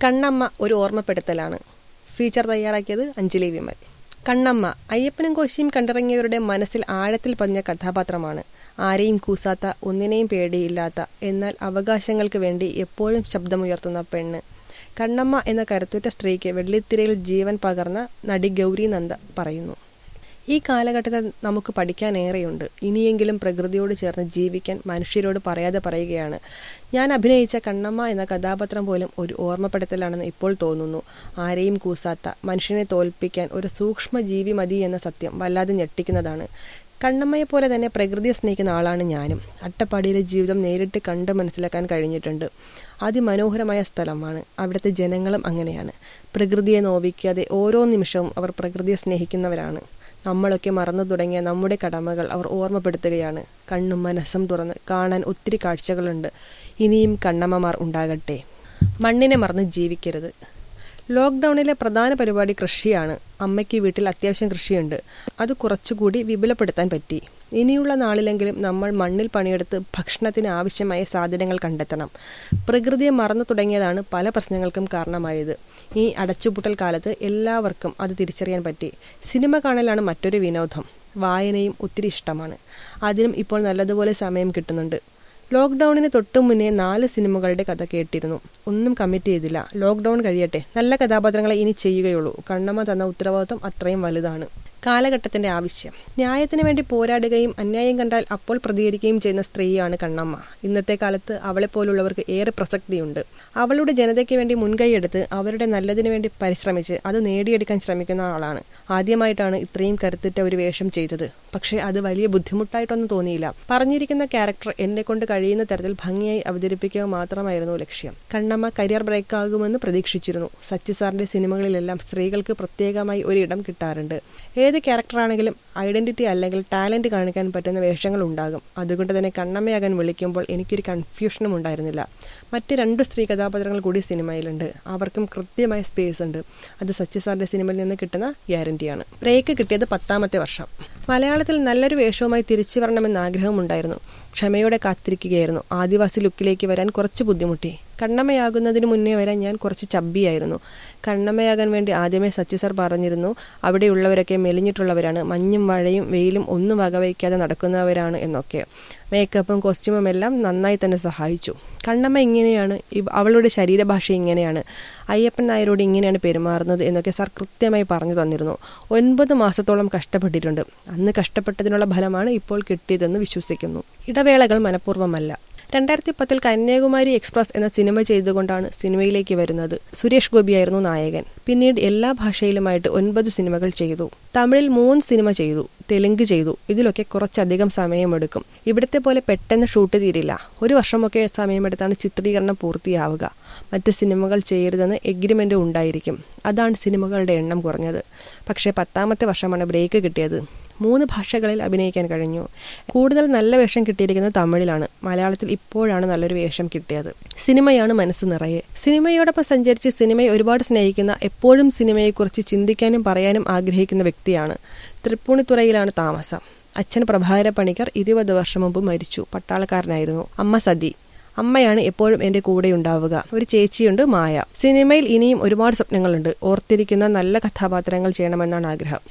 കണ്ണമ്മ ഒരു ഓർമ്മപ്പെടുത്തലാണ് ഫീച്ചർ തയ്യാറാക്കിയത് അഞ്ജലി വിമൽ കണ്ണമ്മ അയ്യപ്പനും കോശിയും കണ്ടിറങ്ങിയവരുടെ മനസ്സിൽ ആഴത്തിൽ പതിഞ്ഞ കഥാപാത്രമാണ് ആരെയും കൂസാത്ത ഒന്നിനെയും പേടിയില്ലാത്ത എന്നാൽ അവകാശങ്ങൾക്ക് വേണ്ടി എപ്പോഴും ശബ്ദമുയർത്തുന്ന പെണ്ണ് കണ്ണമ്മ എന്ന കരുത്തുറ്റ സ്ത്രീക്ക് വെള്ളിത്തിരയിൽ ജീവൻ പകർന്ന നടി ഗൗരി നന്ദ പറയുന്നു ഈ കാലഘട്ടത്തിൽ നമുക്ക് പഠിക്കാനേറെയുണ്ട് ഇനിയെങ്കിലും പ്രകൃതിയോട് ചേർന്ന് ജീവിക്കാൻ മനുഷ്യരോട് പറയാതെ പറയുകയാണ് ഞാൻ അഭിനയിച്ച കണ്ണമ്മ എന്ന കഥാപാത്രം പോലും ഒരു ഓർമ്മപ്പെടുത്തലാണെന്ന് ഇപ്പോൾ തോന്നുന്നു ആരെയും കൂസാത്ത മനുഷ്യനെ തോൽപ്പിക്കാൻ ഒരു സൂക്ഷ്മ ജീവി മതി എന്ന സത്യം വല്ലാതെ ഞെട്ടിക്കുന്നതാണ് കണ്ണമ്മയെ പോലെ തന്നെ പ്രകൃതിയെ സ്നേഹിക്കുന്ന ആളാണ് ഞാനും അട്ടപ്പാടിയിലെ ജീവിതം നേരിട്ട് കണ്ട് മനസ്സിലാക്കാൻ കഴിഞ്ഞിട്ടുണ്ട് അതിമനോഹരമായ സ്ഥലമാണ് അവിടുത്തെ ജനങ്ങളും അങ്ങനെയാണ് പ്രകൃതിയെ നോവിക്കാതെ ഓരോ നിമിഷവും അവർ പ്രകൃതിയെ സ്നേഹിക്കുന്നവരാണ് നമ്മളൊക്കെ മറന്നു തുടങ്ങിയ നമ്മുടെ കടമകൾ അവർ ഓർമ്മപ്പെടുത്തുകയാണ് കണ്ണും മനസ്സും തുറന്ന് കാണാൻ ഒത്തിരി കാഴ്ചകളുണ്ട് ഇനിയും കണ്ണമ്മമാർ ഉണ്ടാകട്ടെ മണ്ണിനെ മറന്ന് ജീവിക്കരുത് ലോക്ക്ഡൗണിലെ പ്രധാന പരിപാടി കൃഷിയാണ് അമ്മയ്ക്ക് വീട്ടിൽ അത്യാവശ്യം കൃഷിയുണ്ട് അത് കുറച്ചുകൂടി വിപുലപ്പെടുത്താൻ പറ്റി ഇനിയുള്ള നാളിലെങ്കിലും നമ്മൾ മണ്ണിൽ പണിയെടുത്ത് ഭക്ഷണത്തിന് ആവശ്യമായ സാധനങ്ങൾ കണ്ടെത്തണം പ്രകൃതിയെ മറന്നു തുടങ്ങിയതാണ് പല പ്രശ്നങ്ങൾക്കും കാരണമായത് ഈ അടച്ചുപൂട്ടൽ കാലത്ത് എല്ലാവർക്കും അത് തിരിച്ചറിയാൻ പറ്റി സിനിമ കാണലാണ് മറ്റൊരു വിനോദം വായനയും ഒത്തിരി ഇഷ്ടമാണ് അതിനും ഇപ്പോൾ നല്ലതുപോലെ സമയം കിട്ടുന്നുണ്ട് ലോക്ക്ഡൌണിന് തൊട്ടു മുന്നേ നാല് സിനിമകളുടെ കഥ കേട്ടിരുന്നു ഒന്നും കമ്മിറ്റ് ചെയ്തില്ല ലോക്ക്ഡൌൺ കഴിയട്ടെ നല്ല കഥാപാത്രങ്ങളെ ഇനി ചെയ്യുകയുള്ളൂ കണ്ണമ്മ തന്ന ഉത്തരവാദിത്വം അത്രയും വലുതാണ് കാലഘട്ടത്തിന്റെ ആവശ്യം ന്യായത്തിന് വേണ്ടി പോരാടുകയും അന്യായം കണ്ടാൽ അപ്പോൾ പ്രതികരിക്കുകയും ചെയ്യുന്ന സ്ത്രീയാണ് കണ്ണമ്മ ഇന്നത്തെ കാലത്ത് അവളെ പോലുള്ളവർക്ക് ഏറെ പ്രസക്തിയുണ്ട് അവളുടെ ജനതയ്ക്ക് വേണ്ടി മുൻകൈയെടുത്ത് അവരുടെ നല്ലതിനു വേണ്ടി പരിശ്രമിച്ച് അത് നേടിയെടുക്കാൻ ശ്രമിക്കുന്ന ആളാണ് ആദ്യമായിട്ടാണ് ഇത്രയും കരുത്തുറ്റ ഒരു വേഷം ചെയ്തത് പക്ഷേ അത് വലിയ ബുദ്ധിമുട്ടായിട്ടൊന്നും തോന്നിയില്ല പറഞ്ഞിരിക്കുന്ന ക്യാരക്ടർ എന്നെ കൊണ്ട് കഴിയുന്ന തരത്തിൽ ഭംഗിയായി അവതരിപ്പിക്കുക മാത്രമായിരുന്നു ലക്ഷ്യം കണ്ണമ്മ കരിയർ ബ്രേക്ക് ആകുമെന്ന് പ്രതീക്ഷിച്ചിരുന്നു സച്ചി സാറിന്റെ സിനിമകളിലെല്ലാം സ്ത്രീകൾക്ക് പ്രത്യേകമായി ഒരിടം കിട്ടാറുണ്ട് ഏത് ക്യാരക്ടറാണെങ്കിലും ഐഡന്റിറ്റി അല്ലെങ്കിൽ ടാലന്റ് കാണിക്കാൻ പറ്റുന്ന വേഷങ്ങൾ ഉണ്ടാകും അതുകൊണ്ട് തന്നെ കണ്ണമ്മയാകാൻ വിളിക്കുമ്പോൾ എനിക്കൊരു കൺഫ്യൂഷനും ഉണ്ടായിരുന്നില്ല മറ്റ് രണ്ട് സ്ത്രീ കഥാപാത്രങ്ങൾ കൂടി സിനിമയിലുണ്ട് അവർക്കും കൃത്യമായ സ്പേസ് ഉണ്ട് അത് സച്ചി സാറിന്റെ സിനിമയിൽ നിന്ന് കിട്ടുന്ന ഗ്യാരണ്ടിയാണ് ബ്രേക്ക് കിട്ടിയത് പത്താമത്തെ വർഷം മലയാളത്തിൽ നല്ലൊരു വേഷവുമായി തിരിച്ചു വരണമെന്ന് ആഗ്രഹമുണ്ടായിരുന്നു ക്ഷമയോടെ കാത്തിരിക്കുകയായിരുന്നു ആദിവാസി ലുക്കിലേക്ക് വരാൻ കുറച്ച് ബുദ്ധിമുട്ടി കണ്ണമ്മയാകുന്നതിന് മുന്നേ വരാൻ ഞാൻ കുറച്ച് ചബ്ബിയായിരുന്നു കണ്ണമ്മയാകാൻ വേണ്ടി ആദ്യമേ സച്ചി സാർ പറഞ്ഞിരുന്നു അവിടെയുള്ളവരൊക്കെ മെലിഞ്ഞിട്ടുള്ളവരാണ് മഞ്ഞും മഴയും വെയിലും ഒന്നും വകവയ്ക്കാതെ നടക്കുന്നവരാണ് എന്നൊക്കെ മേക്കപ്പും കോസ്റ്റ്യൂമും എല്ലാം നന്നായി തന്നെ സഹായിച്ചു കണ്ണമ്മ ഇങ്ങനെയാണ് അവളുടെ ശരീരഭാഷ ഇങ്ങനെയാണ് അയ്യപ്പൻ നായരോട് ഇങ്ങനെയാണ് പെരുമാറുന്നത് എന്നൊക്കെ സാർ കൃത്യമായി പറഞ്ഞു തന്നിരുന്നു ഒൻപത് മാസത്തോളം കഷ്ടപ്പെട്ടിട്ടുണ്ട് അന്ന് കഷ്ടപ്പെട്ടതിനുള്ള ഫലമാണ് ഇപ്പോൾ കിട്ടിയതെന്ന് വിശ്വസിക്കുന്നു ഇടവേളകൾ മനഃപൂർവ്വമല്ല രണ്ടായിരത്തി പത്തിൽ കന്യാകുമാരി എക്സ്പ്രസ് എന്ന സിനിമ ചെയ്തുകൊണ്ടാണ് സിനിമയിലേക്ക് വരുന്നത് സുരേഷ് ഗോപിയായിരുന്നു നായകൻ പിന്നീട് എല്ലാ ഭാഷയിലുമായിട്ട് ഒൻപത് സിനിമകൾ ചെയ്തു തമിഴിൽ മൂന്ന് സിനിമ ചെയ്തു തെലുങ്ക് ചെയ്തു ഇതിലൊക്കെ കുറച്ചധികം സമയമെടുക്കും ഇവിടുത്തെ പോലെ പെട്ടെന്ന് ഷൂട്ട് തീരില്ല ഒരു വർഷമൊക്കെ സമയമെടുത്താണ് ചിത്രീകരണം പൂർത്തിയാവുക മറ്റ് സിനിമകൾ ചെയ്യരുതെന്ന് എഗ്രിമെന്റ് ഉണ്ടായിരിക്കും അതാണ് സിനിമകളുടെ എണ്ണം കുറഞ്ഞത് പക്ഷേ പത്താമത്തെ വർഷമാണ് ബ്രേക്ക് കിട്ടിയത് മൂന്ന് ഭാഷകളിൽ അഭിനയിക്കാൻ കഴിഞ്ഞു കൂടുതൽ നല്ല വേഷം കിട്ടിയിരിക്കുന്നത് തമിഴിലാണ് മലയാളത്തിൽ ഇപ്പോഴാണ് നല്ലൊരു വേഷം കിട്ടിയത് സിനിമയാണ് മനസ്സ് നിറയെ സിനിമയോടൊപ്പം സഞ്ചരിച്ച് സിനിമയെ ഒരുപാട് സ്നേഹിക്കുന്ന എപ്പോഴും സിനിമയെക്കുറിച്ച് ചിന്തിക്കാനും പറയാനും ആഗ്രഹിക്കുന്ന വ്യക്തിയാണ് തൃപ്പൂണിത്തുറയിലാണ് താമസം അച്ഛൻ പ്രഭാകര പണിക്കർ ഇരുപത് വർഷം മുമ്പ് മരിച്ചു പട്ടാളക്കാരനായിരുന്നു അമ്മ സതി അമ്മയാണ് എപ്പോഴും എന്റെ കൂടെ ഉണ്ടാവുക ഒരു ചേച്ചിയുണ്ട് മായ സിനിമയിൽ ഇനിയും ഒരുപാട് സ്വപ്നങ്ങളുണ്ട് ഓർത്തിരിക്കുന്ന നല്ല കഥാപാത്രങ്ങൾ ചെയ്യണമെന്നാണ് ആഗ്രഹം